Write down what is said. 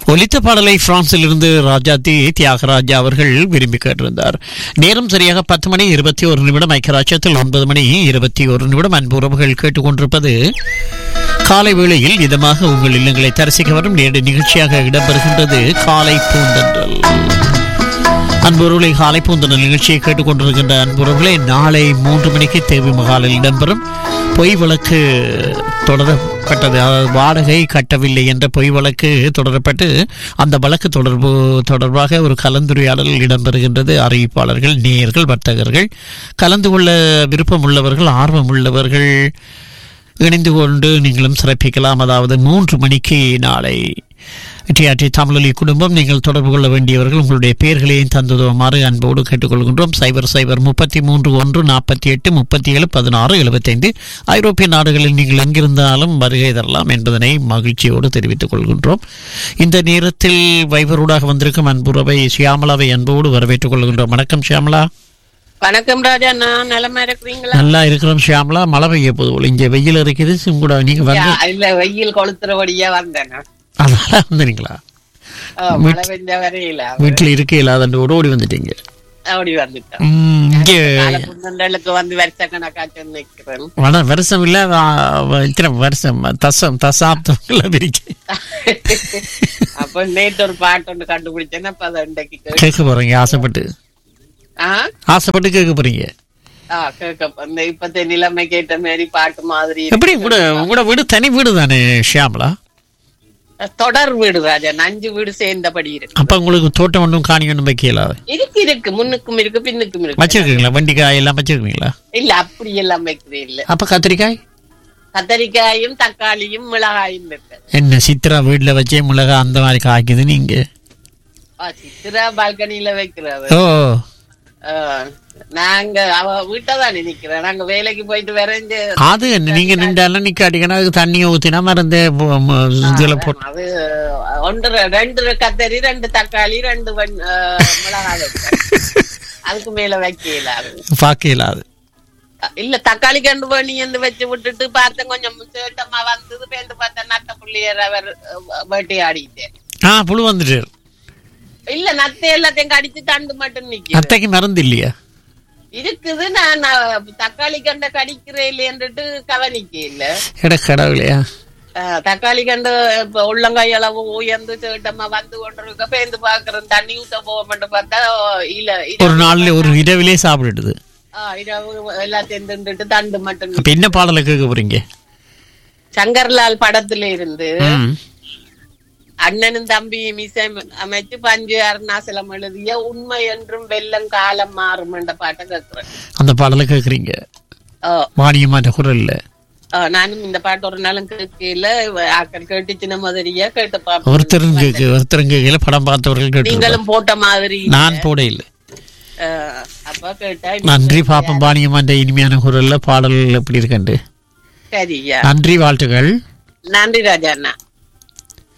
ஒலித்த பாடலை பிரான்சில் இருந்து ராஜாத்தி தியாகராஜா அவர்கள் விரும்பி கேட்டிருந்தார் நேரம் சரியாக பத்து மணி இருபத்தி ஒரு நிமிடம் ஐக்கியராட்சத்தில் ஒன்பது மணி இருபத்தி ஒரு நிமிடம் அன்பு உறவுகள் கேட்டுக்கொண்டிருப்பது காலை வேளையில் இதமாக உங்கள் இல்லங்களை தரிசிக்க வரும் நேரடி நிகழ்ச்சியாக இடம்பெறுகின்றது காலை பூந்தன்றல் அன்புறவுகளை காலை பூந்தன்றல் நிகழ்ச்சியை கேட்டுக்கொண்டிருக்கின்ற அன்புறவுகளை நாளை மூன்று மணிக்கு தேவி மகாலில் இடம்பெறும் பொய் வழக்கு தொடரப்பட்டது அதாவது வாடகை கட்டவில்லை என்ற பொய் வழக்கு தொடரப்பட்டு அந்த வழக்கு தொடர்பு தொடர்பாக ஒரு கலந்துரையாடல் இடம்பெறுகின்றது அறிவிப்பாளர்கள் நேயர்கள் வர்த்தகர்கள் கலந்து கொள்ள விருப்பம் உள்ளவர்கள் ஆர்வம் உள்ளவர்கள் இணைந்து கொண்டு நீங்களும் சிறப்பிக்கலாம் அதாவது மூன்று மணிக்கு நாளை டிஆர்டி தமிழொலி குடும்பம் நீங்கள் தொடர்பு கொள்ள வேண்டியவர்கள் உங்களுடைய பெயர்களையும் தந்துதவுமாறு அன்போடு கேட்டுக்கொள்கின்றோம் சைபர் சைபர் முப்பத்தி மூன்று ஒன்று நாற்பத்தி எட்டு முப்பத்தி ஏழு பதினாறு எழுபத்தைந்து ஐரோப்பிய நாடுகளில் நீங்கள் எங்கிருந்தாலும் வருகை தரலாம் என்பதனை மகிழ்ச்சியோடு தெரிவித்துக் கொள்கின்றோம் இந்த நேரத்தில் வைபரூடாக வந்திருக்கும் அன்புறவை சியாமலாவை அன்போடு வரவேற்றுக் கொள்கின்றோம் வணக்கம் சியாமலா வணக்கம் ராஜா நான் நிலமா இருக்கிறீங்களா நல்லா இருக்கிறோம் ஷியாமலா மழை பெய்ய போகுது இங்க வெயில் இருக்குது கூட நீங்க வந்து யா, இல்ல வெயில் கொளுத்துறபடியா வந்தேன் நான். அதனால வந்தீங்களா ஆ, மழை பெஞ்ச வரையில வீட்டுல இருக்க இல்லாத ஓடி வந்துட்டீங்க அப்படி வந்துட்டேன் ம், இங்க புந்தண்டலுக்கு வந்து வருஷ கணக்காச்சு நிக்கிறேன் வட வருஷம் இல்ல வா- வ- இத்தனை வருஷம் தசம் தசாப்தங்கள பிரிச்சு அப்ப நேற்று ஒரு பாட்டு ஒன்று கண்டுபிடிச்சேன்னா அப்ப அதை இன்றைக்கு கேட்டு- கேட்க போறீங்க ஆசைப்பட்டு ஆ ஆசைப்பட்டு கேட்க போறீங்க ஆ, கேட்க இந்த இப்பத்த நிலைமை கேட்ட மாதிரி பாட்டு மாதிரி எப்படி கூட உங்களோட வீடு தனி வீடு தானே ஷியாமலா தொடர் வீடு ராஜா அஞ்சு வீடு சேர்ந்தபடி இருக்கு அப்ப உங்களுக்கு தோட்டம் ஒன்றும் காணி ஒன்றும் வைக்கல இருக்கு இருக்கு முன்னுக்கும் இருக்கு பின்னுக்கும் இருக்கு வச்சிருக்கீங்களா வண்டிக்காய் எல்லாம் வச்சிருக்கீங்களா இல்ல அப்படி எல்லாம் வைக்கிறேன் இல்ல அப்ப கத்திரிக்காய் கத்தரிக்காயும் தக்காளியும் மிளகாயும் இருக்கு என்ன சித்ரா வீட்டுல வச்சே மிளகா அந்த மாதிரி காய்க்குது நீங்க ஆ, சித்ரா பால்கனியில வைக்கிறது ஓ ஆ, நாங்க அவ வீட்டை தானே நிக்கிறேன் நாங்க வேலைக்கு போயிட்டு வரைஞ்சு அது என்ன நீங்க நின்றாலும் நிக்காட்டிக்கணும் அதுக்கு தண்ணியை ஊத்தினா மருந்து போ- ம- இதுல போட்டு அது ஒன்று ரெண்டு கத்தரி ரெண்டு தக்காளி ரெண்டு வெண்- ஆ, மிளகாய் வைப்பேன். அதுக்கு மேல வைக்கல அது பாக்கையில் அது இல்ல தக்காளி கண்டு பண்ணி வந்து வச்சு விட்டுட்டு பார்த்தேன் கொஞ்சம் சேட்டமா வந்தது பேருந்து பார்த்தேன் நட்ட புள்ளியர் அவர் வேட்டையாடிட்டேன் ஆ புழு வந்துட்டு இல்ல நத்தை எல்லாத்தையும் கடிச்சு தண்டு மட்டும் நிக்க அத்தைக்கு மருந்து இல்லையா இருக்குது நான் நான் தக்காளி கண்ட கடிக்கிறேன் இல்லையன்றுட்டு கவனிக்க இல்ல எட கடவுளையா ஆஹ் தக்காளி கண்டு இப்ப உள்ளங்கை அளவு உயர்ந்து சேட்டமா வந்து கொண்டிருக்க பேந்து பாக்குறேன் தண்ணி ஊத்த போவோம்னு பார்த்தா இல்ல இது- ஒரு நாள்ல ஒரு இரவிலே சாப்பிட்டுடுது ஆஹ் இரவு எல்லாத்தையும் தின்றுட்டு தண்டு மட்டும் அப்ப என்ன பாடலை கேட்க போறீங்க சங்கர்லால் படத்துல இருந்து ம். அண்ணனும் தம்பியும் இசை அமைச்சு பஞ்சு அருணாசலம் எழுதிய உண்மை என்றும் வெள்ளம் காலம் மாறும் என்ற பாட்டை கேட்கிறேன் அந்த பாடலை கேக்குறீங்க ஆஹ் வாணியம்மாட்ட குரல்ல ஆஹ் நானும் இந்த பாட்டு ஒரு நாளும் கேட்கல ஆக்கள் கேட்டுச்சுன மாதிரியா கேட்டு பாப்பேன் ஒருத்தரும் கேக்கு ஒருத்தரும் கேட்கல படம் பார்த்தவர்கள் கேட்டு நீங்களும் போட்ட மாதிரி நான் போட இல்லை ஆஹ் அப்ப கேட்டா நன்றி பாப்பம் வாணியம்மாண்ட இனிமையான குரல்ல பாடல் எப்படி இருக்கண்டு சரியா நன்றி வாழ்த்துகள் நன்றி ராஜா அண்ணா